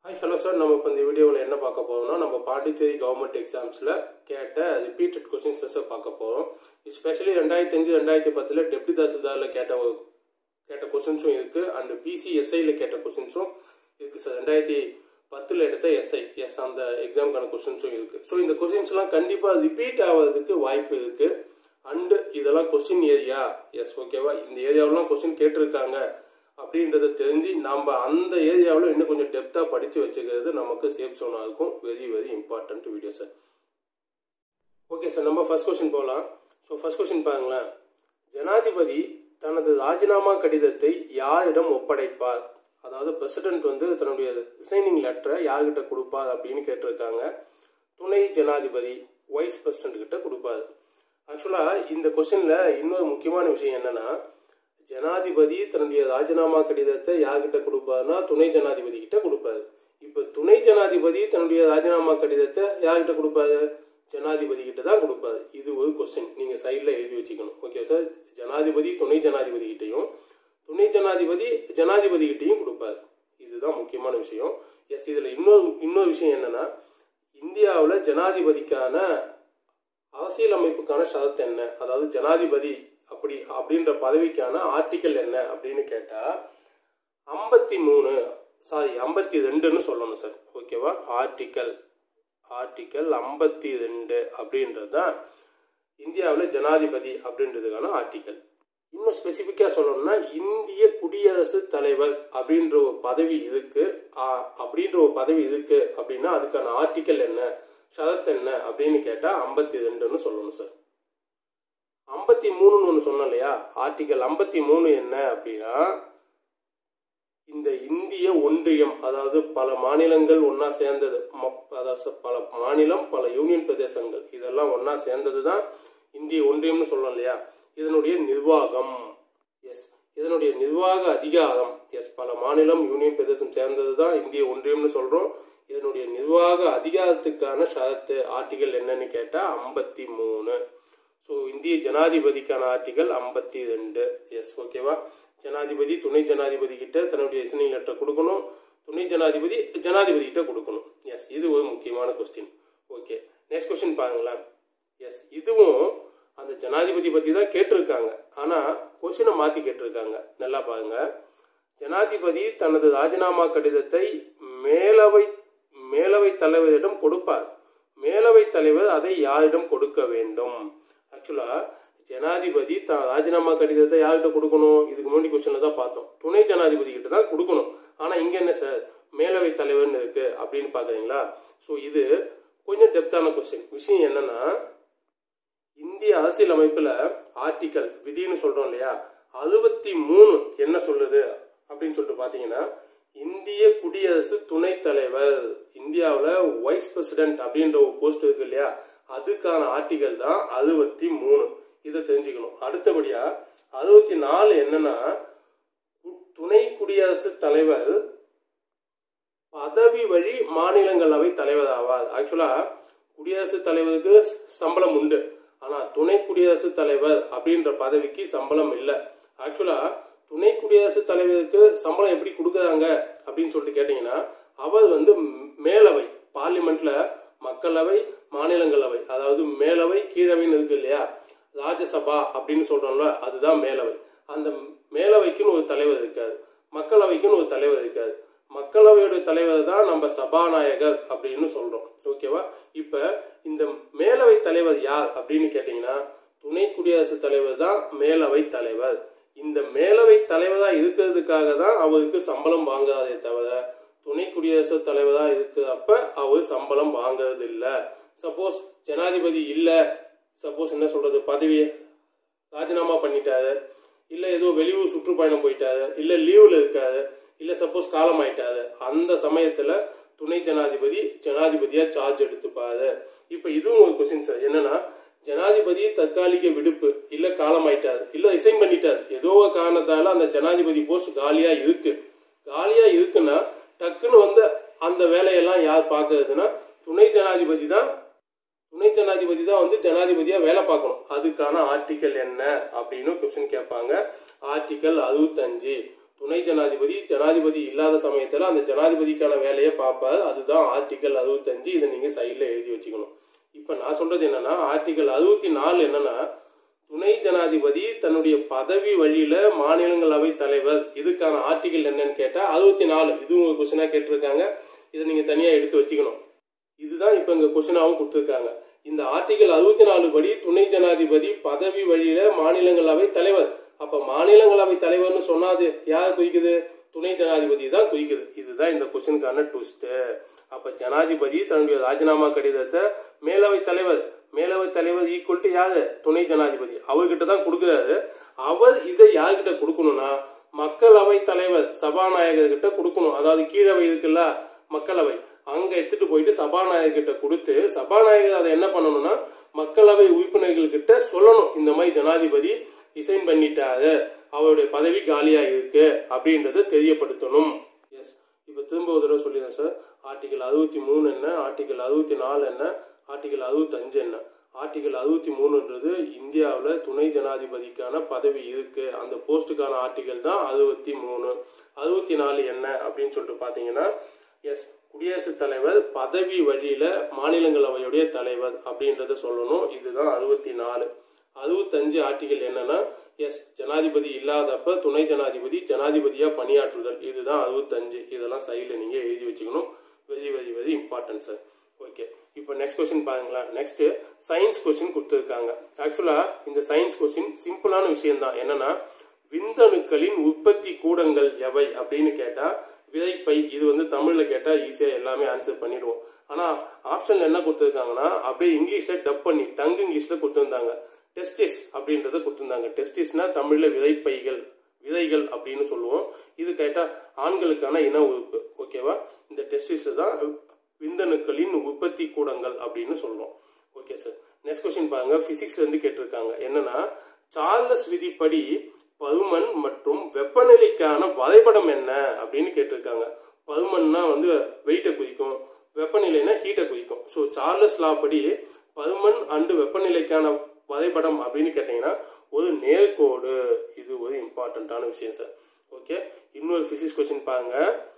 hi hello sir நம்ம இப்போ இந்த வீடியோவில் என்ன பார்க்க போறோம்னா நம்ம பாண்டிச்சேரி கவர்மெண்ட் எக்ஸாம்ஸில் கேட்ட ரிப்பீட்டட் கொஸ்டின்ஸை பார்க்க போகிறோம் ஸ்பெஷலி ரெண்டாயிரத்தி அஞ்சு ரெண்டாயிரத்தி பத்தில் டெப்டி தாசில்தாரில் கேட்ட ஒரு கேட்ட கொஸ்டின்ஸும் இருக்குது அண்ட் பிசிஎஸ்ஐயில் கேட்ட கொஸ்டின்ஸும் இருக்குது சார் ரெண்டாயிரத்தி பத்தில் எடுத்த எஸ்ஐ எஸ் அந்த எக்ஸாமுக்கான கொஸ்டின்ஸும் இருக்குது ஸோ இந்த கொஸ்டின்ஸ்லாம் கண்டிப்பாக ரிப்பீட் ஆகிறதுக்கு வாய்ப்பு இருக்குது அண்டு இதெல்லாம் கொஸ்டின் ஏரியா எஸ் ஓகேவா இந்த ஏரியாவிலாம் கொஸ்டின் கேட்டிருக்காங்க அப்படின்றத தெரிஞ்சு நம்ம அந்த ஏரியாவில் இன்னும் கொஞ்சம் டெப்த்தாக படித்து வச்சுக்கிறது நமக்கு சேஃப் ஜோனாக இருக்கும் very very important video sir okay sir நம்ம ஃபர்ஸ்ட் கொஸ்டின் போகலாம் ஸோ ஃபர்ஸ்ட் கொஸ்டின் பாருங்களேன் ஜனாதிபதி தனது ராஜினாமா கடிதத்தை யாரிடம் ஒப்படைப்பார் அதாவது பிரசிடென்ட் வந்து தன்னுடைய ரிசைனிங் லெட்டரை யார்கிட்ட கொடுப்பார் அப்படின்னு கேட்டிருக்காங்க துணை ஜனாதிபதி வைஸ் பிரசிடென்ட் கிட்ட கொடுப்பார் ஆக்சுவலாக இந்த கொஸ்டினில் இன்னொரு முக்கியமான விஷயம் என்னன்னா ஜனாதிபதி தன்னுடைய ராஜினாமா கடிதத்தை யார்கிட்ட கொடுப்பாருன்னா துணை ஜனாதிபதி கிட்ட கொடுப்பாரு இப்போ துணை ஜனாதிபதி தன்னுடைய ராஜினாமா கடிதத்தை யார்கிட்ட கொடுப்பாரு ஜனாதிபதி கிட்ட தான் கொடுப்பாரு இது ஒரு கொஸ்டின் நீங்க சைட்ல எழுதி வச்சுக்கணும் ஓகே சார் ஜனாதிபதி துணை ஜனாதிபதி கிட்டையும் துணை ஜனாதிபதி ஜனாதிபதி கிட்டையும் கொடுப்பாரு இதுதான் முக்கியமான விஷயம் எஸ் இதுல இன்னொரு இன்னொரு விஷயம் என்னன்னா இந்தியாவில் ஜனாதிபதிக்கான அரசியலமைப்புக்கான ஷரத்து என்ன அதாவது ஜனாதிபதி அப்படி அப்படின்ற பதவிக்கான ஆர்டிக்கல் என்ன அப்படின்னு கேட்டா ஐம்பத்தி மூணு சாரி ஐம்பத்தி ரெண்டுன்னு சொல்லணும் சார் ஓகேவா ஆர்டிக்கல் ஆர்டிக்கல் ஐம்பத்தி ரெண்டு அப்படின்றது தான் இந்தியாவில் ஜனாதிபதி அப்படின்றதுக்கான ஆர்டிக்கல் இன்னும் ஸ்பெசிஃபிக்காக சொல்லணும்னா இந்திய குடியரசுத் தலைவர் அப்படின்ற ஒரு பதவி இருக்கு அப்படின்ற ஒரு பதவி இருக்கு அப்படின்னா அதுக்கான ஆர்டிக்கல் என்ன ஷரத் என்ன அப்படின்னு கேட்டால் ஐம்பத்தி ரெண்டுன்னு சொல்லணும் சார் ஐம்பத்தி மூணுன்னு ஒன்று சொன்னோம் இல்லையா ஆர்டிக்கல் ஐம்பத்தி மூணு என்ன அப்படின்னா இந்த இந்திய ஒன்றியம் அதாவது பல மாநிலங்கள் ஒன்றா சேர்ந்தது அதாவது பல மாநிலம் பல யூனியன் பிரதேசங்கள் இதெல்லாம் ஒன்றா சேர்ந்தது தான் இந்திய ஒன்றியம்னு சொல்லணும் இல்லையா இதனுடைய நிர்வாகம் எஸ் இதனுடைய நிர்வாக அதிகாரம் எஸ் பல மாநிலம் யூனியன் பிரதேசம் சேர்ந்தது தான் இந்திய ஒன்றியம்னு சொல்கிறோம் இதனுடைய நிர்வாக அதிகாரத்துக்கான ஷரத்து ஆர்டிகல் என்னன்னு கேட்டால் ஐம்பத்தி மூணு ஸோ இந்திய ஜனாதிபதிக்கான ஆர்டிகல் ஐம்பத்தி ரெண்டு எஸ் ஓகேவா ஜனாதிபதி துணை ஜனாதிபதி கிட்ட தன்னுடைய ரிசனிங் லெட்டர் கொடுக்கணும் துணை ஜனாதிபதி ஜனாதிபதி கிட்ட கொடுக்கணும் எஸ் இது ஒரு முக்கியமான கொஸ்டின் ஓகே நெக்ஸ்ட் கொஸ்டின் பாருங்களேன் எஸ் இதுவும் அந்த ஜனாதிபதி பற்றி தான் கேட்டிருக்காங்க ஆனால் கொஸ்டினை மாற்றி கேட்டிருக்காங்க நல்லா பாருங்க ஜனாதிபதி தனது ராஜினாமா கடிதத்தை மேலவை மேலவை தலைவரிடம் கொடுப்பார் மேலவை தலைவர் அதை யாரிடம் கொடுக்க வேண்டும் ஆக்சுவலா ஜனாதிபதி தான் ராஜினாமா கடிதத்தை யார்கிட்ட கொடுக்கணும் இதுக்கு முன்னாடி கொஸ்டின்ல தான் பார்த்தோம் துணை ஜனாதிபதி கிட்ட தான் கொடுக்கணும் ஆனா இங்க என்ன சார் மேலவை தலைவர்னு இருக்கு அப்படின்னு பாக்குறீங்களா ஸோ இது கொஞ்சம் டெப்தான கொஸ்டின் விஷயம் என்னன்னா இந்திய அரசியல் அமைப்புல ஆர்டிக்கல் விதின்னு சொல்றோம் இல்லையா அறுபத்தி மூணு என்ன சொல்லுது அப்படின்னு சொல்லிட்டு பாத்தீங்கன்னா இந்திய குடியரசு துணைத் தலைவர் இந்தியாவில் வைஸ் பிரசிடென்ட் அப்படின்ற ஒரு போஸ்ட் இருக்கு இல்லையா அதுக்கான ஆர்டிகல் தான் அறுபத்தி மூணு இதை தெரிஞ்சுக்கணும் அடுத்தபடியா அறுபத்தி நாலு என்னன்னா துணை குடியரசுத் தலைவர் பதவி வழி மாநிலங்களவை தலைவர் ஆவார் ஆக்சுவலா குடியரசுத் தலைவருக்கு சம்பளம் உண்டு ஆனா துணை குடியரசுத் தலைவர் அப்படின்ற பதவிக்கு சம்பளம் இல்லை ஆக்சுவலா துணை குடியரசுத் தலைவருக்கு சம்பளம் எப்படி கொடுக்குறாங்க அப்படின்னு சொல்லிட்டு கேட்டீங்கன்னா அவர் வந்து மேலவை பார்லிமெண்ட்ல மக்களவை மாநிலங்களவை அதாவது மேலவை கீழவைன்னு இருக்கு இல்லையா ராஜ்யசபா அப்படின்னு சொல்றோம்ல அதுதான் மேலவை அந்த மேலவைக்குன்னு ஒரு தலைவர் இருக்காது மக்களவைக்குன்னு ஒரு தலைவர் இருக்காது மக்களவையோட தலைவர் தான் நம்ம சபாநாயகர் அப்படின்னு சொல்றோம் ஓகேவா இப்ப இந்த மேலவை தலைவர் யார் அப்படின்னு கேட்டீங்கன்னா துணை குடியரசுத் தலைவர் தான் மேலவை தலைவர் இந்த மேலவை தலைவரா இருக்கிறதுக்காக தான் அவருக்கு சம்பளம் வாங்காதே தவிர துணை குடியரசுத் தலைவரா இருக்கிறப்ப அவர் சம்பளம் வாங்குறது இல்லை சப்போஸ் ஜனாதிபதி இல்லை சப்போஸ் என்ன சொல்றது பதவியை ராஜினாமா பண்ணிட்டாரு இல்லை ஏதோ வெளியூர் சுற்றுப்பயணம் போயிட்டாரு இல்லை லீவில் இருக்காரு இல்லை சப்போஸ் காலம் ஆயிட்டாரு அந்த சமயத்தில் துணை ஜனாதிபதி ஜனாதிபதியா சார்ஜ் எடுத்துப்பாரு இப்போ இதுவும் ஒரு கொஸ்டின் சார் என்னன்னா ஜனாதிபதி தற்காலிக விடுப்பு இல்ல காலம் ஆயிட்டார் இல்ல ரிசைன் பண்ணிட்டார் ஏதோ ஒரு காரணத்தால அந்த ஜனாதிபதி போஸ்ட் காலியா இருக்கு காலியா இருக்குன்னா டக்குன்னு வந்து அந்த வேலையெல்லாம் யார் பாக்குறதுன்னா துணை ஜனாதிபதி தான் துணை ஜனாதிபதி தான் வந்து ஜனாதிபதியா வேலை பார்க்கணும் அதுக்கான ஆர்டிக்கல் என்ன அப்படின்னு கொஸ்டின் கேட்பாங்க ஆர்டிக்கல் அறுபத்தஞ்சு துணை ஜனாதிபதி ஜனாதிபதி இல்லாத சமயத்தில் அந்த ஜனாதிபதிக்கான வேலையை பார்ப்பாரு அதுதான் ஆர்டிகல் அறுபத்தஞ்சு இதை நீங்கள் சைடில் எழுதி வச்சுக்கணும் இப்போ நான் சொல்றது என்னன்னா ஆர்டிகல் அறுபத்தி நாலு என்னன்னா துணை ஜனாதிபதி தன்னுடைய பதவி வழியில மாநிலங்களவை தலைவர் இதுக்கான ஆர்டிகல் என்னன்னு கேட்டா அறுபத்தி நாலு இது உங்க கொஸ்டினா கேட்டிருக்காங்க இதை நீங்க தனியா எடுத்து வச்சுக்கணும் இதுதான் இப்ப இங்க கொஸ்டினாவும் கொடுத்துருக்காங்க இந்த ஆர்டிகல் அறுபத்தி நாலு படி துணை ஜனாதிபதி பதவி வழியில மாநிலங்களவை தலைவர் அப்ப மாநிலங்களவை தலைவர்னு சொன்னாது யார் குறிக்குது துணை ஜனாதிபதி தான் குறிக்குது இதுதான் இந்த கொஸ்டினுக்கான ட்விஸ்ட் அப்ப ஜனாதிபதி தன்னுடைய ராஜினாமா கடிதத்தை மேலவை தலைவர் மேலவை தலைவர் ஈக்குவல் டு யாரு துணை ஜனாதிபதி அவர்கிட்ட தான் கொடுக்குறாரு அவர் இதை யார்கிட்ட கொடுக்கணும்னா மக்களவை தலைவர் சபாநாயகர் கிட்ட கொடுக்கணும் அதாவது கீழவை இருக்குல்ல மக்களவை அங்க எடுத்துட்டு போயிட்டு சபாநாயகர் கிட்ட கொடுத்து சபாநாயகர் அதை என்ன பண்ணணும்னா மக்களவை உறுப்பினர்கள் கிட்ட சொல்லணும் இந்த மாதிரி ஜனாதிபதி ரிசைன் பண்ணிட்டாரு அவருடைய பதவி காலியா இருக்கு அப்படின்றத தெரியப்படுத்தணும் எஸ் இப்போ திரும்ப ஒரு தடவை சொல்லிடுறேன் சார் ஆர்டிகல் அறுபத்தி மூணு என்ன ஆர்டிகல் அறுபத்தி நாலு என்ன ஆர்டிகல் அறுபத்தஞ்சு என்ன ஆர்டிகல் அறுபத்தி மூணுன்றது இந்தியாவில் துணை ஜனாதிபதிக்கான பதவி இருக்கு அந்த போஸ்ட்டுக்கான ஆர்டிகல் தான் அறுபத்தி மூணு அறுபத்தி நாலு என்ன அப்படின்னு சொல்லிட்டு பார்த்தீங்கன்னா எஸ் குடியரசுத் தலைவர் பதவி வழியில மாநிலங்களவையுடைய தலைவர் அப்படின்றத சொல்லணும் இதுதான் அறுபத்தி நாலு அறுபத்தஞ்சு ஆர்டிகல் என்னன்னா எஸ் ஜனாதிபதி இல்லாதப்ப துணை ஜனாதிபதி ஜனாதிபதியா பணியாற்றுதல் இதுதான் அறுபத்தஞ்சு இதெல்லாம் சைடில் நீங்க எழுதி வச்சுக்கணும் very very very important sir okay இப்போ நெக்ஸ்ட் கொஸ்டின் பாருங்களேன் நெக்ஸ்ட் சயின்ஸ் கொஸ்டின் கொடுத்துருக்காங்க ஆக்சுவலா இந்த சயின்ஸ் கொஸ்டின் சிம்பிளான விஷயம் தான் என்னன்னா விந்தணுக்களின் உற்பத்தி கூடங்கள் எவை அப்படின்னு கேட்டா விதைப்பை இது வந்து தமிழ்ல கேட்டா ஈஸியா எல்லாமே ஆன்சர் பண்ணிடுவோம் ஆனா ஆப்ஷன்ல என்ன கொடுத்துருக்காங்கன்னா அப்படியே இங்கிலீஷ்ல டப் பண்ணி டங் இங்கிலீஷ்ல கொடுத்துருந்தாங்க டெஸ்டிஸ் அப்படின்றத கொடுத்துருந்தாங்க டெஸ்டிஸ்னா தமிழ்ல விதைப்பைகள் விதைகள் அப்படின்னு சொல்லுவோம் இது கேட்டா ஆண்களுக்கான இன உறுப்பு ஓகேவா இந்த டெஸ்டிஸ் தான் விந்தணுக்களின் உற்பத்தி கூடங்கள் அப்படின்னு சொல்லுவோம் ஓகே சார் நெக்ஸ்ட் கொஸ்டின் பாருங்க பிசிக்ஸ்ல இருந்து கேட்டிருக்காங்க என்னன்னா சார்லஸ் விதிப்படி பருமன் மற்றும் வெப்பநிலைக்கான வரைபடம் என்ன அப்படின்னு கேட்டிருக்காங்க பருமன்னா வந்து வெயிட்டை குறிக்கும் வெப்பநிலைனா ஹீட்டை குறிக்கும் ஸோ சார்லஸ் லா படி பருமன் அண்டு வெப்பநிலைக்கான வரைபடம் அப்படின்னு கேட்டீங்கன்னா ஒரு நேர்கோடு இது ஒரு இம்பார்ட்டண்ட்டான விஷயம் சார் ஓகே இன்னொரு பிசிக்ஸ் கொஸ்டின் பாருங்க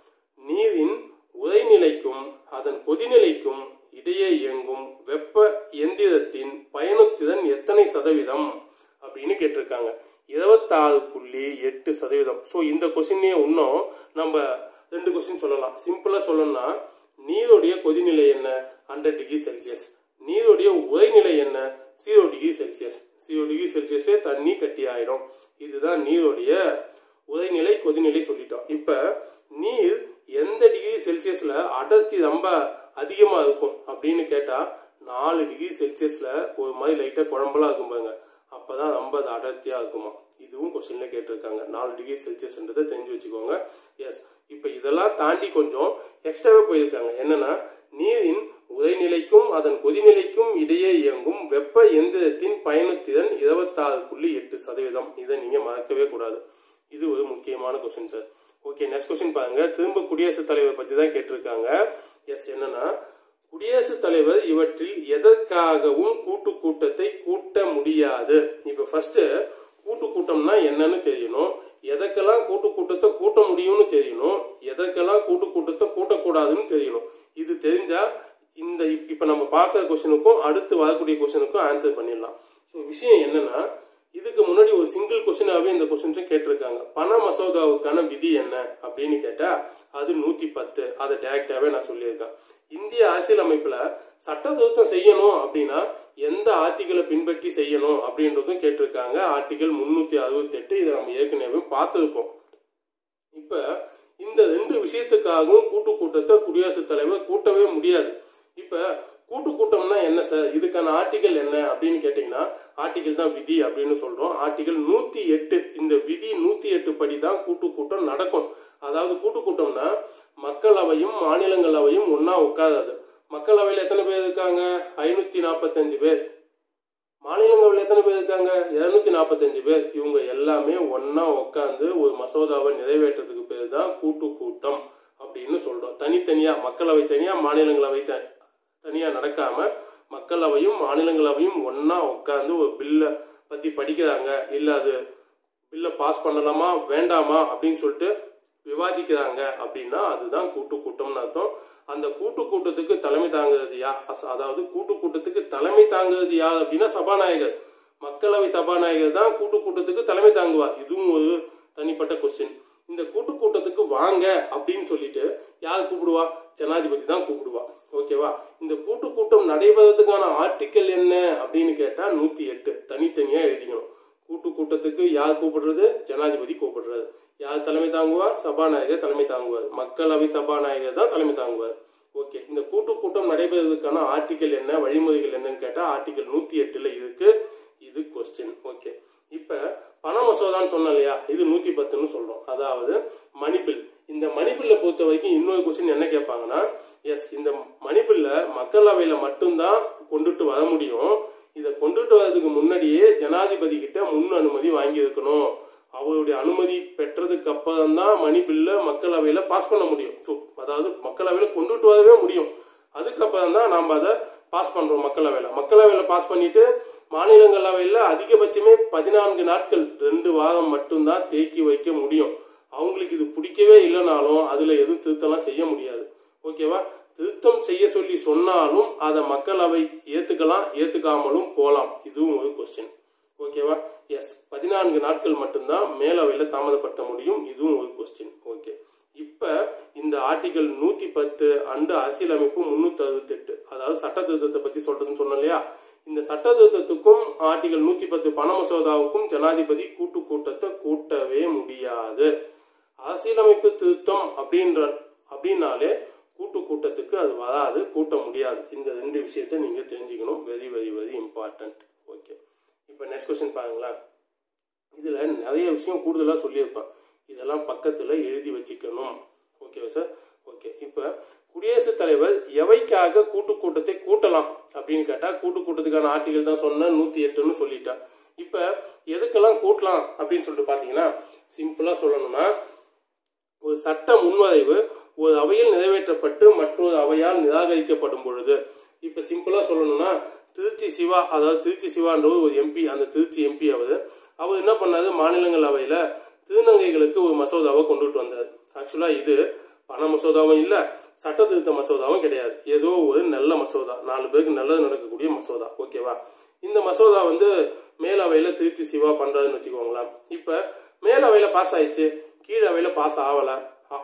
நீரின் உரைநிலைக்கும் அதன் கொதிநிலைக்கும் இடையே இயங்கும் வெப்ப எந்திரத்தின் பயணத்திறன் எத்தனை சதவீதம் அப்படின்னு கேட்டிருக்காங்க இருபத்தாறு புள்ளி எட்டு சதவீதம் ஸோ இந்த கொஸ்டினே இன்னும் நம்ம ரெண்டு கொஸ்டின் சொல்லலாம் சிம்பிளாக சொல்லணும்னா நீருடைய கொதிநிலை என்ன ஹண்ட்ரட் டிகிரி செல்சியஸ் நீருடைய உரைநிலை என்ன zero degree Celsius zero degree செல்சியஸ்லேயே தண்ணி கட்டி ஆயிடும் இதுதான் நீருடைய உரைநிலை கொதிநிலை சொல்லிட்டோம் இப்போ நீர் எந்த டிகிரி செல்சியஸ்ல அடர்த்தி ரொம்ப அதிகமா இருக்கும் அப்படின்னு கேட்டா நாலு டிகிரி செல்சியஸ்ல ஒரு மாதிரி லைட்டா குழம்பெல்லாம் இருக்கும் பாருங்க அப்பதான் ரொம்ப அது அடர்த்தியா இருக்குமா இதுவும் கொஸ்டின்ல கேட்டிருக்காங்க நாலு டிகிரி செல்சியஸ்ன்றதை தெரிஞ்சு வச்சுக்கோங்க எஸ் இப்போ இதெல்லாம் தாண்டி கொஞ்சம் எக்ஸ்ட்ராவே போயிருக்காங்க என்னன்னா நீரின் உரைநிலைக்கும் அதன் கொதிநிலைக்கும் இடையே இயங்கும் வெப்ப எந்திரத்தின் பயணத்திறன் இருபத்தாறு புள்ளி எட்டு சதவீதம் இதை நீங்க மறக்கவே கூடாது இது ஒரு முக்கியமான question sir okay next question பாருங்க திரும்ப குடியரசுத் தலைவர் பத்தி தான் கேட்டிருக்காங்க எஸ் என்னன்னா குடியரசுத் தலைவர் இவற்றில் எதற்காகவும் கூட்டு கூட்டத்தை கூட்ட முடியாது இப்ப ஃபர்ஸ்ட் கூட்டு கூட்டம்னா என்னன்னு தெரியணும் எதற்கெல்லாம் கூட்டு கூட்டத்தை கூட்ட முடியும்னு தெரியணும் எதற்கெல்லாம் கூட்டு கூட்டத்தை கூட்டக்கூடாதுன்னு தெரியணும் இது தெரிஞ்சா இந்த இப்ப நம்ம பார்க்குற கொஸ்டினுக்கும் அடுத்து வரக்கூடிய கொஸ்டினுக்கும் ஆன்சர் பண்ணிடலாம் ஸோ விஷயம் என்னன்னா இதுக்கு முன்னாடி ஒரு சிங்கிள் கொஸ்டினாவே இந்த கொஸ்டின்ஸும் கேட்டிருக்காங்க பண மசோதாவுக்கான விதி என்ன அப்படின்னு கேட்டா அது நூத்தி பத்து அதை டைரக்டாவே நான் சொல்லியிருக்கேன் இந்திய அரசியலமைப்புல சட்ட திருத்தம் செய்யணும் அப்படின்னா எந்த ஆர்டிகளை பின்பற்றி செய்யணும் அப்படின்றதும் கேட்டிருக்காங்க ஆர்டிகல் முன்னூத்தி அறுபத்தி எட்டு இதை நம்ம ஏற்கனவே பார்த்துருப்போம் இப்ப இந்த ரெண்டு விஷயத்துக்காகவும் கூட்டு கூட்டத்தை குடியரசுத் தலைவர் கூட்டவே முடியாது இப்ப கூட்டு கூட்டம்னா என்ன சார் இதுக்கான ஆர்டிகல் என்ன அப்படின்னு கேட்டீங்கன்னா ஆர்டிகல் தான் விதி அப்படின்னு சொல்றோம் ஆர்டிகல் நூத்தி எட்டு இந்த விதி நூத்தி எட்டு படி தான் கூட்டு கூட்டம் நடக்கும் அதாவது கூட்டு கூட்டம்னா மக்களவையும் மாநிலங்களவையும் ஒன்னா உட்காராது மக்களவையில் எத்தனை பேர் இருக்காங்க ஐநூத்தி நாற்பத்தஞ்சு பேர் மாநிலங்களவையில் எத்தனை பேர் இருக்காங்க இருநூத்தி நாற்பத்தஞ்சு பேர் இவங்க எல்லாமே ஒன்னா உட்காந்து ஒரு மசோதாவை நிறைவேற்றதுக்கு பேர் தான் கூட்டு கூட்டம் அப்படின்னு சொல்றோம் தனித்தனியா மக்களவை தனியா மாநிலங்களவை த தனியா நடக்காம மக்களவையும் மாநிலங்களவையும் ஒன்னா உட்காந்து ஒரு பில்லை பத்தி படிக்கிறாங்க இல்ல அது பில்லை பாஸ் பண்ணலாமா வேண்டாமா அப்படின்னு சொல்லிட்டு விவாதிக்கிறாங்க அப்படின்னா அதுதான் கூட்டு கூட்டம்னு அர்த்தம் அந்த கூட்டு கூட்டத்துக்கு தலைமை தாங்குறது யா அஸ்- அதாவது கூட்டு கூட்டத்துக்கு தலைமை தாங்குறது யார் அப்படின்னா சபாநாயகர் மக்களவை சபாநாயகர் தான் கூட்டு கூட்டத்துக்கு தலைமை தாங்குவார் இதுவும் ஒரு தனிப்பட்ட கொஸ்டின் இந்த கூட்டு கூட்டத்துக்கு வாங்க அப்படின்னு சொல்லிட்டு யார் கூப்பிடுவா ஜனாதிபதி தான் கூப்பிடுவா ஓகேவா இந்த கூட்டு கூட்டம் நடைபெறதுக்கான ஆர்டிக்கல் என்ன அப்படின்னு கேட்டா நூத்தி எட்டு தனித்தனியா எழுதிக்கணும் கூட்டு கூட்டத்துக்கு யார் கூப்பிடுறது ஜனாதிபதி கூப்பிடுறது யார் தலைமை தாங்குவா சபாநாயகர் தலைமை தாங்குவார் மக்களவை சபாநாயகர் தான் தலைமை தாங்குவார் ஓகே இந்த கூட்டு கூட்டம் நடைபெறுவதற்கான ஆர்டிக்கல் என்ன வழிமுறைகள் என்னன்னு கேட்டா ஆர்டிக்கல் நூத்தி எட்டுல இருக்கு இது கொஸ்டின் ஓகே இப்ப பண மசோதான்னு சொன்னோம் இல்லையா இது நூத்தி பத்துன்னு சொல்றோம் அதாவது மணிபில் இந்த மணிபில்ல பொறுத்த வரைக்கும் இன்னொரு கொஸ்டின் என்ன கேட்பாங்கன்னா எஸ் இந்த மணிபில்ல மக்களவையில மட்டும்தான் கொண்டுட்டு வர முடியும் இதை கொண்டுட்டு வர்றதுக்கு முன்னாடியே ஜனாதிபதி கிட்ட முன் அனுமதி வாங்கி இருக்கணும் அவருடைய அனுமதி பெற்றதுக்கு அப்புறம் தான் மணி பில்ல மக்களவையில பாஸ் பண்ண முடியும் So, அதாவது மக்களவையில கொண்டுட்டு வரவே முடியும் அதுக்கப்புறம் தான் நாம் அதை பாஸ் பண்றோம் மக்களவையில மக்களவையில பாஸ் பண்ணிட்டு மாநிலங்களவையில அதிகபட்சமே பதினான்கு நாட்கள் ரெண்டு வாரம் மட்டும்தான் தேக்கி வைக்க முடியும் அவங்களுக்கு இது பிடிக்கவே இல்லைனாலும் அதுல எதுவும் திருத்தம்லாம் செய்ய முடியாது ஓகேவா திருத்தம் செய்ய சொல்லி சொன்னாலும் அதை மக்களவை ஏத்துக்கலாம் ஏத்துக்காமலும் போலாம் இதுவும் ஒரு கொஸ்டின் ஓகேவா எஸ் பதினான்கு நாட்கள் மட்டும்தான் மேலவையில தாமதப்படுத்த முடியும் இதுவும் ஒரு கொஸ்டின் ஓகே இப்ப இந்த ஆர்டிகல் நூத்தி பத்து அண்டு அரசியலமைப்பு முன்னூத்தி அறுபத்தி எட்டு அதாவது சட்ட திருத்தத்தை பத்தி சொல்றதுன்னு சொன்னோம் இல்லையா இந்த சட்ட திருத்தத்துக்கும் ஆர்டிகல் நூத்தி பத்து பண மசோதாவுக்கும் ஜனாதிபதி கூட்டு கூட்டத்தை கூட்டவே முடியாது அரசியலமைப்பு திருத்தம் அப்படின்ற அப்படின்னாலே கூட்டு கூட்டத்துக்கு அது வராது கூட்ட முடியாது இந்த ரெண்டு விஷயத்த நீங்க தெரிஞ்சுக்கணும் very very very important okay இப்போ நெக்ஸ்ட் கொஸ்டின் பாருங்களேன் இதுல நிறைய விஷயம் கூடுதலா சொல்லியிருப்பேன் இதெல்லாம் பக்கத்துல எழுதி வச்சுக்கணும் ஓகேவா சார் ஓகே இப்போ குடியரசுத் தலைவர் எவைக்காக கூட்டு கூட்டத்தை கூட்டலாம் அப்படின்னு கேட்டா கூட்டு கூட்டத்துக்கான ஆர்டிகல் தான் சொன்னேன் நூத்தி எட்டுன்னு சொல்லிட்டேன் இப்ப எதுக்கெல்லாம் கூட்டலாம் அப்படின்னு சொல்லிட்டு பாத்தீங்கன்னா சிம்பிளா சொல்லணும்னா ஒரு சட்ட முன்வரைவு ஒரு அவையில் நிறைவேற்றப்பட்டு மற்றொரு அவையால் நிராகரிக்கப்படும் பொழுது இப்ப சிம்பிளா சொல்லணும்னா திருச்சி சிவா அதாவது திருச்சி சிவான்றவர் ஒரு எம்பி அந்த திருச்சி எம்பி அவர் அவர் என்ன பண்ணாரு மாநிலங்களவையில திருநங்கைகளுக்கு ஒரு மசோதாவை கொண்டுட்டு வந்தார் ஆக்சுவலா இது பண மசோதாவும் இல்ல சட்ட திருத்த மசோதாவும் கிடையாது ஏதோ ஒரு நல்ல மசோதா நாலு பேருக்கு நல்லது நடக்கக்கூடிய மசோதா ஓகேவா இந்த மசோதா வந்து மேலவையில திருச்சி சிவா பண்றாருன்னு வச்சுக்கோங்களேன் இப்ப மேலவையில பாஸ் ஆயிடுச்சு கீழவையில பாஸ் ஆகல ஆ-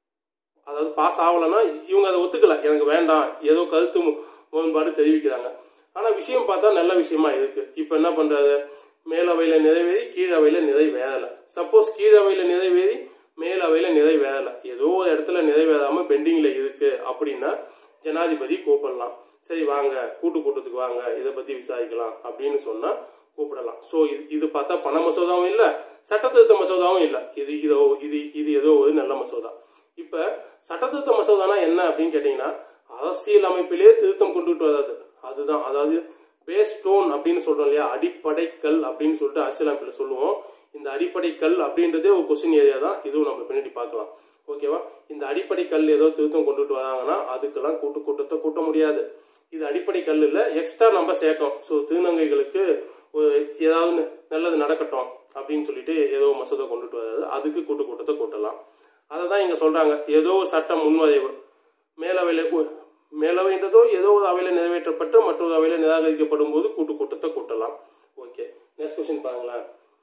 அதாவது பாஸ் ஆகலைன்னா இவங்க அதை ஒத்துக்கல எனக்கு வேண்டாம் ஏதோ கருத்து மு- முரண்பாடு தெரிவிக்கிறாங்க ஆனா விஷயம் பார்த்தா நல்ல விஷயமா இருக்கு இப்ப என்ன பண்றாரு மேலவையில நிறைவேறி கீழவையில நிறைவேறல சப்போஸ் கீழவையில நிறைவேறி மேலவையில நிறைவேறல ஏதோ ஒரு இடத்துல நிறைவேறாம பெண்டிங்ல இருக்கு அப்படின்னா ஜனாதிபதி கூப்பிடலாம் சரி வாங்க கூட்டு கூட்டத்துக்கு வாங்க இதை பத்தி விசாரிக்கலாம் அப்படின்னு சொன்னா கூப்பிடலாம் சோ இது இது பார்த்தா பண மசோதாவும் இல்ல சட்டத்திருத்த மசோதாவும் இல்ல இது இதோ இது இது ஏதோ ஒரு நல்ல மசோதா இப்ப சட்டத்திருத்த மசோதானா என்ன அப்படின்னு கேட்டீங்கன்னா அரசியல் அமைப்பிலே திருத்தம் கொண்டுட்டு வராது அதுதான் அதாவது பேஸ் ஸ்டோன் அப்படின்னு சொல்றோம் இல்லையா அடிப்படை கல் அப்படின்னு சொல்லிட்டு அரசியல் அமைப்புல சொல்லுவோம் இந்த அடிப்படை கல் அப்படின்றதே ஒரு கொஸ்டின் ஏரியா தான் இதுவும் நம்ம பின்னாடி பார்க்கலாம் ஓகேவா இந்த அடிப்படை கல் ஏதோ திருத்தம் கொண்டுட்டு வராங்கன்னா அதுக்கெல்லாம் கூட்டு கூட்டத்தை கூட்ட முடியாது இது அடிப்படை கல் இல்ல எக்ஸ்ட்ரா நம்ம சேர்க்கணும் ஸோ திருநங்கைகளுக்கு ஒரு ஏதாவது ந- நல்லது நடக்கட்டும் அப்படின்னு சொல்லிட்டு ஏதோ மசோதா கொண்டுட்டு வராது அதுக்கு கூட்டு கூட்டத்தை கூட்டலாம் அதை தான் இங்க சொல்றாங்க ஏதோ ஒரு சட்டம் முன்வரைவு மேலவையில உ- மேலவைன்றதோ ஏதோ ஒரு அவையில நிறைவேற்றப்பட்டு மற்றொரு அவையில நிராகரிக்கப்படும் போது கூட்டு கூட்டத்தை கூட்டலாம் ஓகே நெக்ஸ்ட் கொஸ்டின் பாருங்களேன்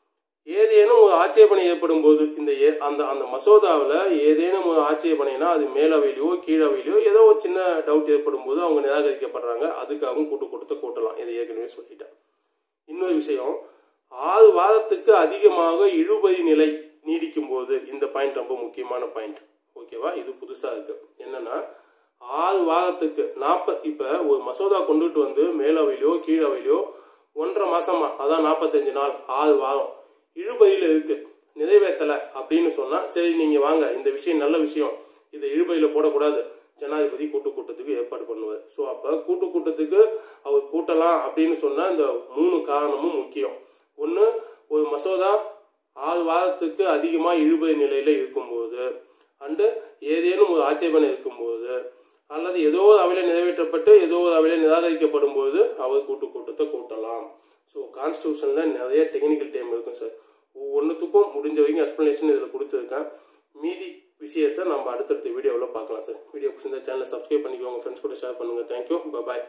ஏதேனும் ஒரு ஆட்சேபனை ஏற்படும் போது இந்த ஏ- அந்த அந்த மசோதாவில் ஏதேனும் ஒரு ஆட்சேபனைனா அது மேலவையிலையோ கீழவையிலையோ ஏதோ ஒரு சின்ன டவுட் ஏற்படும் போது அவங்க நிராகரிக்கப்படுறாங்க அதுக்காகவும் கூட்டு கூட்டத்தை கூட்டலாம் இதை ஏற்கனவே சொல்லிட்டேன் இன்னொரு விஷயம் ஆறு வாரத்துக்கு அதிகமாக இழுபறி நிலை நீடிக்கும் போது இந்த பாயிண்ட் ரொம்ப முக்கியமான பாயிண்ட் ஓகேவா இது புதுசா இருக்கு என்னன்னா ஆறு வாரத்துக்கு நாற்பது இப்ப ஒரு மசோதா கொண்டுட்டு வந்து மேலவையிலோ கீழவையிலோ ஒன்றரை மாசமா அதான் நாற்பத்தஞ்சு நாள் ஆறு வாரம் இழுபறியில இருக்கு நிறைவேற்றல அப்படின்னு சொன்னா சரி நீங்க வாங்க இந்த விஷயம் நல்ல விஷயம் இதை இழுபறியில போடக்கூடாது ஜனாதிபதி கூட்டு கூட்டத்துக்கு ஏற்பாடு பண்ணுவார் ஸோ அப்ப கூட்டு கூட்டத்துக்கு அவர் கூட்டலாம் அப்படின்னு சொன்னா இந்த மூணு காரணமும் முக்கியம் ஒன்று ஒரு மசோதா ஆறு வாரத்துக்கு அதிகமாக இழுபறி நிலையில இருக்கும்போது அண்டு ஏதேனும் ஒரு ஆட்சேபனை இருக்கும்போது அல்லது ஏதோ ஒரு அவையில நிறைவேற்றப்பட்டு ஏதோ ஒரு அவையில நிராகரிக்கப்படும் போது அவர் கூட்டு கூட்டத்தை கூட்டலாம் ஸோ கான்ஸ்டியூஷன்ல நிறைய டெக்னிக்கல் டைம் இருக்கும் சார் ஒவ்வொன்றுத்துக்கும் முடிஞ்ச வரைக்கும் எக்ஸ்ப்ளனேஷன் இதில் கொடுத்துருக்கேன் மீதி விஷயத்தை நம்ம அடுத்தடுத்த வீடியோவில் பார்க்கலாம் சார் வீடியோ பிடிச்சிருந்தா சேனலை சப்ஸ்கிரைப் பண்ணிக்கோங்க ஃப்ரெண்ட்ஸ் கூட ஷேர் பண்ணுங்கள் தேங்க்யூ பாய்